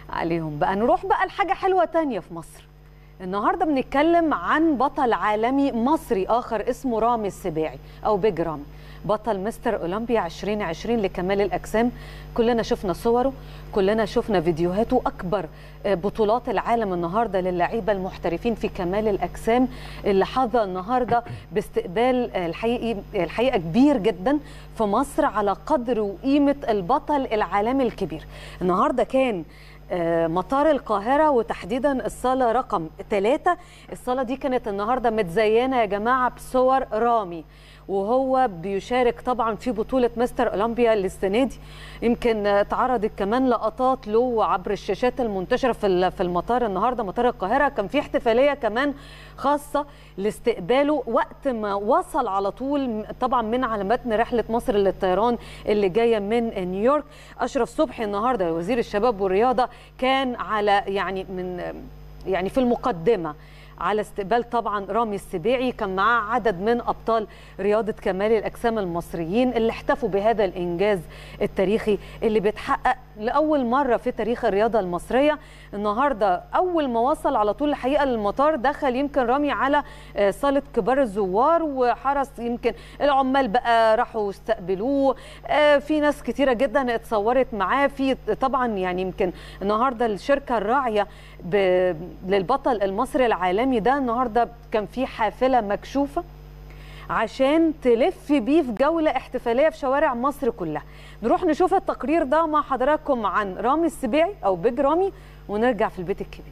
عليهم بقى نروح بقى لحاجة حلوة تانية في مصر النهاردة بنتكلم عن بطل عالمي مصري آخر اسمه رامي السباعي أو بيج رامي بطل مستر أولمبيا 2020 لكمال الأجسام كلنا شفنا صوره كلنا شفنا فيديوهاته أكبر بطولات العالم النهاردة للاعيبة المحترفين في كمال الأجسام اللي حظى النهاردة باستقبال الحقيقي الحقيقة كبير جدا في مصر على قدر وقيمة البطل العالمي الكبير النهاردة كان مطار القاهرة وتحديدا الصالة رقم ثلاثة الصالة دي كانت النهاردة متزينة يا جماعة بصور رامي وهو بيشارك طبعا في بطولة مستر أولمبيا للسنة دي يمكن اتعرضت كمان لقطات له عبر الشاشات المنتشرة في في المطار النهارده مطار القاهرة كان في احتفالية كمان خاصة لاستقباله وقت ما وصل على طول طبعا من على متن رحلة مصر للطيران اللي جاية من نيويورك أشرف صبحي النهارده وزير الشباب والرياضة كان على يعني من يعني في المقدمة على استقبال طبعا رامي السبيعي كان معاه عدد من ابطال رياضه كمال الاجسام المصريين اللي احتفوا بهذا الانجاز التاريخي اللي بيتحقق لاول مره في تاريخ الرياضه المصريه النهارده اول ما وصل على طول الحقيقه للمطار دخل يمكن رامي على صاله كبار الزوار وحرس يمكن العمال بقى راحوا استقبلوه في ناس كتيره جدا اتصورت معاه في طبعا يعني يمكن النهارده الشركه الراعيه للبطل المصري العالمي ده النهارده كان في حافله مكشوفه عشان تلف بيه في جوله احتفاليه في شوارع مصر كلها نروح نشوف التقرير ده مع حضراتكم عن رامي السبيعي او بيج رامي ونرجع في البيت الكبير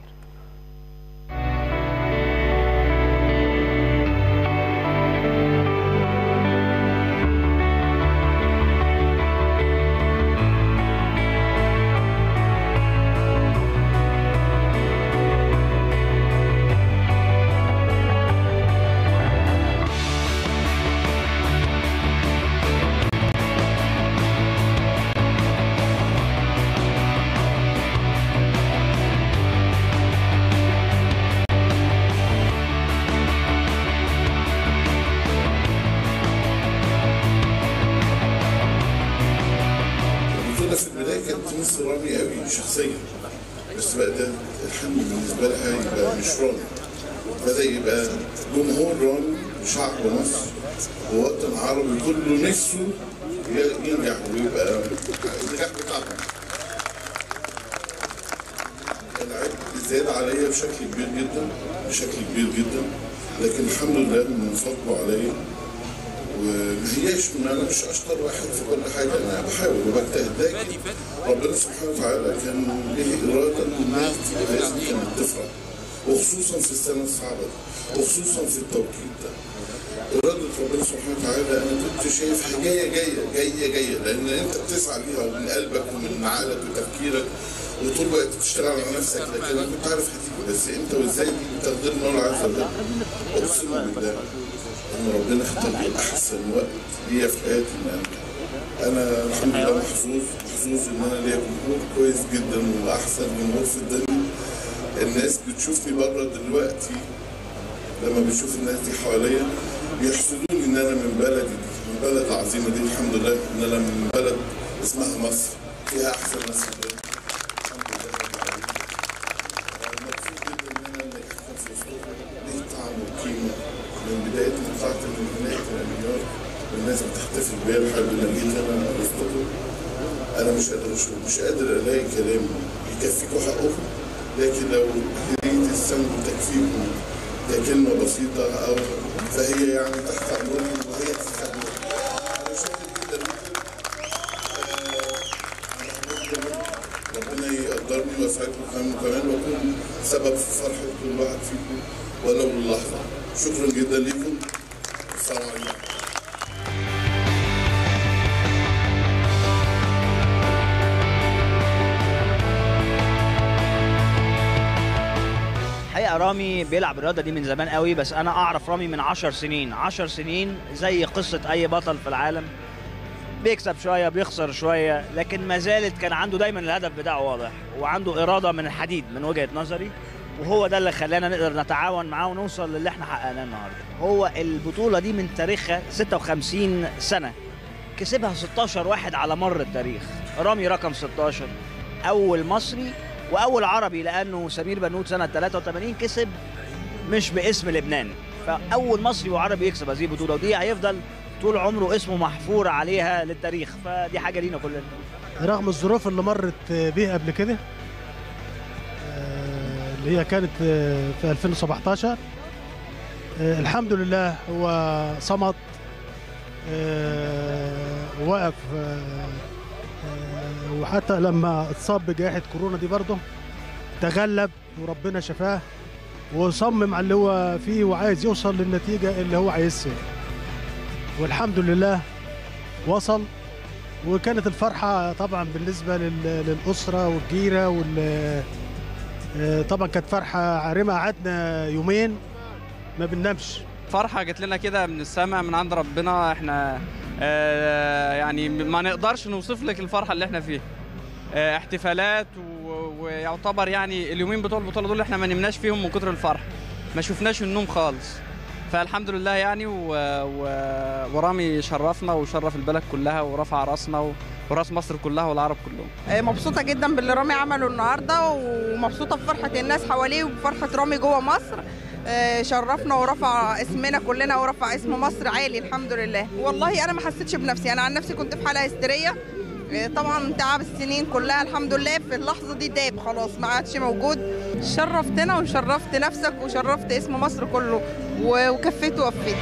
رامي قوي شخصيا بس بقى ده الحلم بالنسبه لها يبقى مش رامي بدا يبقى جمهور رامي وشعب مصر ووطن عربي كله نفسه ينجح ويبقى النجاح بتاعهم العبء زاد عليا بشكل كبير جدا بشكل كبير جدا لكن الحمد لله من فضله عليا وما هياش ان انا مش اشطر واحد في كل حاجه انا بحاول وبجتهد لكن ربنا سبحانه وتعالى كان له اراده ان الناس دي لازم كانت تفرح وخصوصا في السنه الصعبه دي وخصوصا في التوقيت ده إرادة ربنا سبحانه وتعالى أنا كنت شايفها جاية جاية جاية جاية لأن أنت بتسعى ليها ومن قلبك ومن عقلك وتفكيرك وطول الوقت بتشتغل على نفسك لكن أنا كنت عارف هتيجي بس إمتى وإزاي دي بتقدير الله عز وجل أقسم بالله ان ربنا اختار لي احسن وقت ليا في حياتي ان انا انا الحمد لله محظوظ محظوظ ان انا ليا جمهور كويس جدا واحسن جمهور في الدنيا الناس بتشوفني بره دلوقتي لما بتشوف الناس دي حواليا بيحسدوني ان انا من بلدي دي من بلد عظيمه دي الحمد لله ان انا من بلد اسمها مصر فيها احسن ناس في الدنيا الحمد لله رب العالمين مبسوط جدا ان انا اللي احسن في وسطهم ليه طعم وقيمه من بدايه ما طلعت من هناك الى نيويورك والناس بتحتفل بيا لحد ما جيت انا ارسطو انا مش قادر اشوف مش قادر الاقي كلام يكفيكوا حقكم لكن لو هديه السم تكفيكم ككلمه بسيطه او فهي يعني تحت امرهم وهي تستحمل انا شاكر جدا ربنا يقدرني ويسعدكم كمان واكون سبب في فرحه كل واحد فيكم ولو للحظه شكرا جدا لكم السلام عليكم الحقيقه رامي بيلعب الرياضه دي من زمان قوي بس انا اعرف رامي من 10 سنين 10 سنين زي قصه اي بطل في العالم بيكسب شويه بيخسر شويه لكن ما زالت كان عنده دايما الهدف بتاعه واضح وعنده اراده من الحديد من وجهه نظري وهو ده اللي خلانا نقدر نتعاون معاه ونوصل للي احنا حققناه النهارده هو البطوله دي من تاريخها 56 سنه كسبها 16 واحد على مر التاريخ رامي رقم 16 اول مصري واول عربي لانه سمير بنوت سنه 83 كسب مش باسم لبنان فاول مصري وعربي يكسب هذه البطوله ودي هيفضل طول عمره اسمه محفور عليها للتاريخ فدي حاجه لينا كلنا رغم الظروف اللي مرت بيها قبل كده آه، اللي هي كانت آه، في 2017 آه، الحمد لله هو صمد آه، وقف آه، آه، وحتى لما اتصاب بجائحة كورونا دي برضه تغلب وربنا شفاه وصمم على اللي هو فيه وعايز يوصل للنتيجة اللي هو عايزها والحمد لله وصل وكانت الفرحة طبعا بالنسبة لل- للأسرة والجيرة وال آه، طبعا كانت فرحة عارمة قعدنا يومين ما بننامش فرحة جت لنا كده من السماء من عند ربنا احنا آه، يعني ما نقدرش نوصف لك الفرحة اللي احنا فيها آه، احتفالات و- ويعتبر يعني اليومين بتوع البطولة دول احنا ما نمناش فيهم من كتر الفرح ما شفناش النوم خالص فالحمد لله يعني و... و... ورامي شرفنا وشرف البلد كلها ورفع راسنا و... وراس مصر كلها والعرب كلهم آه، مبسوطة جدا باللي رامي عمله النهاردة ومبسوطة بفرحة الناس حواليه وبفرحة رامي جوه مصر آه، شرفنا ورفع اسمنا كلنا ورفع اسم مصر عالي الحمد لله والله أنا ما حسيتش بنفسي أنا عن نفسي كنت في حالة هستيرية آه، طبعا تعب السنين كلها الحمد لله في اللحظة دي داب خلاص ما عادش موجود شرفتنا وشرفت نفسك وشرفت اسم مصر كله و- وكفيت ووفيت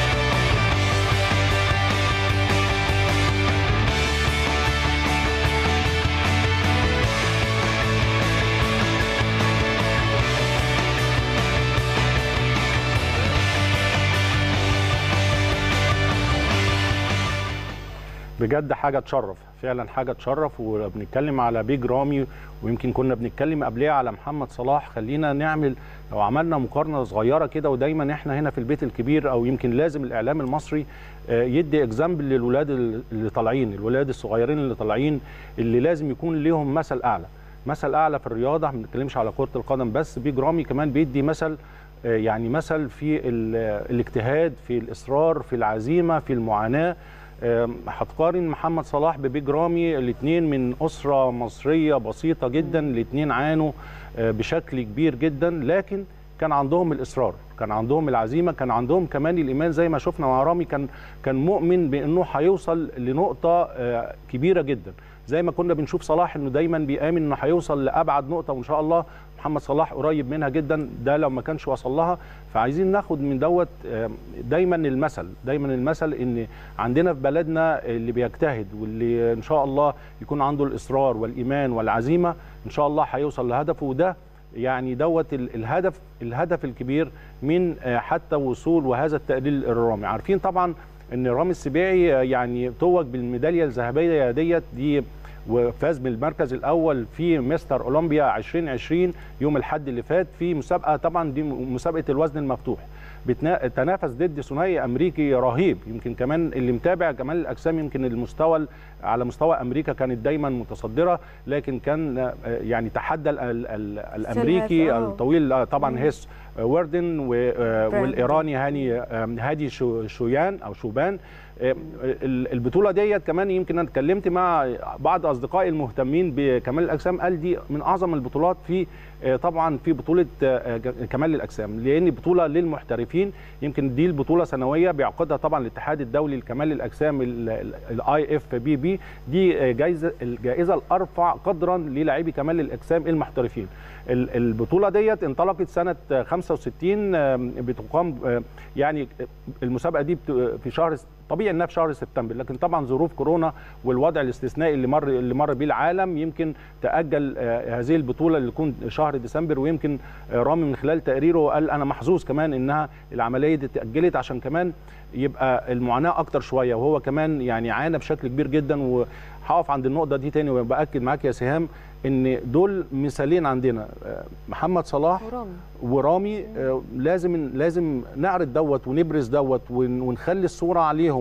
بجد حاجه تشرف فعلا حاجه تشرف وبنتكلم على بيج رامي ويمكن كنا بنتكلم قبلها على محمد صلاح خلينا نعمل لو عملنا مقارنه صغيره كده ودايما احنا هنا في البيت الكبير او يمكن لازم الاعلام المصري آه، يدي اكزامبل للولاد اللي طالعين الولاد الصغيرين اللي طالعين اللي لازم يكون ليهم مثل اعلى مثل اعلى في الرياضه ما بنتكلمش على كره القدم بس بيج رامي كمان بيدي مثل آه، يعني مثل في ال- الاجتهاد في الاصرار في العزيمه في المعاناه آم، هتقارن محمد صلاح ببيج رامي الاثنين من اسره مصريه بسيطه جدا الاثنين عانوا آه، بشكل كبير جدا لكن كان عندهم الاصرار كان عندهم العزيمه كان عندهم كمان الايمان زي ما شفنا مع رامي كان كان مؤمن بانه هيوصل لنقطه آه، كبيره جدا زي ما كنا بنشوف صلاح انه دايما بيامن انه هيوصل لابعد نقطه وان شاء الله محمد صلاح قريب منها جدا ده لو ما كانش وصل لها فعايزين ناخد من دوت آه، دايما المثل دايما المثل ان عندنا في بلدنا اللي بيجتهد واللي ان شاء الله يكون عنده الاصرار والايمان والعزيمه ان شاء الله هيوصل لهدفه وده يعني دوت ال- الهدف الهدف الكبير من آه، حتى وصول وهذا التقليل الرامي عارفين طبعا ان رامي السباعي آه، يعني توج بالميداليه الذهبيه ديت دي وفاز بالمركز الاول في مستر اولمبيا 2020 يوم الاحد اللي فات في مسابقه طبعا دي مسابقه الوزن المفتوح بتنا- تنافس ضد ثنائي امريكي رهيب يمكن كمان اللي متابع كمال الاجسام يمكن المستوى ال- على مستوى امريكا كانت دايما متصدره لكن كان آه، يعني تحدى ال- ال- ال- الامريكي آه. الطويل آه، طبعا هيس وردن و- آه، والايراني هاني آه، هادي شو- شويان او شوبان آه، ال- البطوله ديت كمان يمكن انا اتكلمت مع بعض اصدقائي المهتمين بكمال الاجسام قال دي من اعظم البطولات في آه، طبعا في بطوله آه، ج- كمال الاجسام لان بطوله للمحترفين يمكن دي البطوله سنويه بيعقدها طبعا الاتحاد الدولي لكمال الاجسام الاي اف بي بي دي آه، جايزه الجائزه الارفع قدرا للاعبي كمال الاجسام المحترفين ال- البطوله ديت انطلقت سنه آه، 65 آه، بتقام آه، يعني المسابقه دي بت- في شهر طبيعي انها في شهر سبتمبر لكن طبعا ظروف كورونا والوضع الاستثنائي اللي مر اللي مر بيه العالم يمكن تاجل آه، هذه البطوله اللي تكون شهر ديسمبر ويمكن آه، رامي من خلال تقريره قال انا محظوظ كمان انها العمليه دي اتاجلت عشان كمان يبقى المعاناه اكتر شويه وهو كمان يعني عانى بشكل كبير جدا وهقف عند النقطه دي تاني وباكد معاك يا سهام ان دول مثالين عندنا آه، محمد صلاح ورامي ورامي آه، لازم لازم نعرض دوت ونبرز دوت ون- ونخلي الصوره عليهم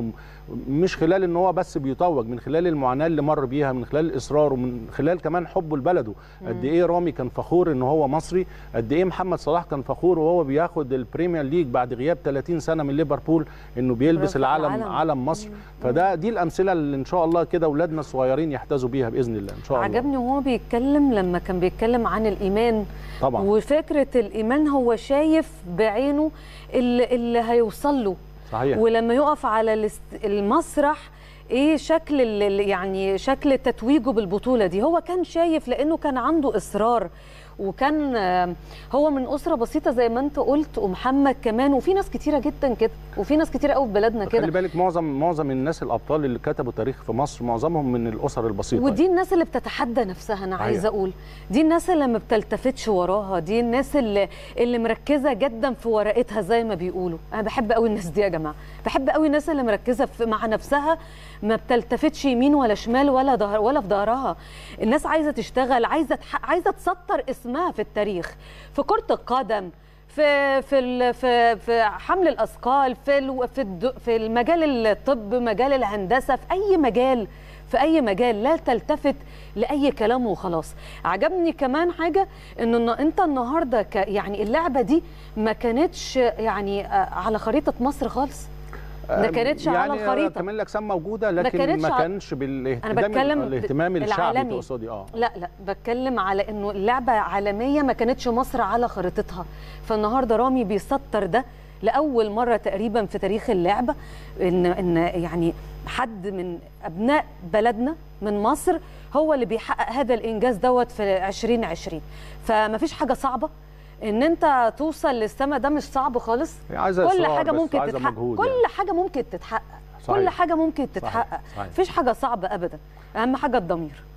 مش خلال ان هو بس بيتوج من خلال المعاناه اللي مر بيها من خلال الاصرار ومن خلال كمان حبه لبلده قد ايه رامي كان فخور ان هو مصري قد ايه محمد صلاح كان فخور وهو بياخد البريمير ليج بعد غياب 30 سنه من ليفربول انه بيلبس رفع العلم العلم. علم مصر فده دي الامثله اللي ان شاء الله كده اولادنا الصغيرين يحتذوا بيها باذن الله ان شاء الله عجبني وهو بيتكلم لما كان بيتكلم عن الايمان طبعا وفكره الايمان هو شايف بعينه اللي, اللي هيوصل له صحيح ولما يقف على الاست- المسرح ايه شكل ال- ال- يعني شكل تتويجه بالبطوله دي هو كان شايف لانه كان عنده اصرار وكان آه، هو من اسره بسيطه زي ما انت قلت ومحمد كمان وفي ناس كتيره جدا كده وفي ناس كتيره قوي في بلدنا خلي كده بالك معظم معظم الناس الابطال اللي كتبوا تاريخ في مصر معظمهم من الاسر البسيطه ودي الناس اللي بتتحدى نفسها انا صحيح. عايزه اقول دي الناس اللي ما بتلتفتش وراها دي الناس اللي اللي مركزه جدا في ورقتها زي ما بيقولوا انا بحب قوي الناس دي يا جماعه بحب قوي الناس اللي مركزه في مع نفسها ما بتلتفتش يمين ولا شمال ولا ظهر ولا في ظهرها الناس عايزه تشتغل عايزه تح... عايزه تسطر اسمها في التاريخ في كره القدم في في ال- في في حمل الاثقال في ال- في الد- في المجال الطب مجال الهندسه في اي مجال في اي مجال لا تلتفت لاي كلام وخلاص عجبني كمان حاجه انه إن انت النهارده ك يعني اللعبه دي ما كانتش يعني آه، على خريطه مصر خالص ما كانتش على يعني الخريطه كمان الاجسام موجوده لكن كانتش ما ع- كانش بالاهتمام أنا بتكلم الاهتمام الشعبي العالمي. تقصدي اه لا لا بتكلم على انه اللعبه عالميه ما كانتش مصر على خريطتها فالنهارده رامي بيسطر ده لاول مره تقريبا في تاريخ اللعبه ان ان يعني حد من ابناء بلدنا من مصر هو اللي بيحقق هذا الانجاز دوت في 2020 فما فيش حاجه صعبه ان انت توصل للسما ده مش صعب خالص هي عايزه كل إصرار حاجه بس ممكن وعايزة تتحقق مجهود كل يعني. حاجه ممكن تتحقق صحيح. كل حاجه ممكن تتحقق صحيح. مفيش حاجه صعبه ابدا اهم حاجه الضمير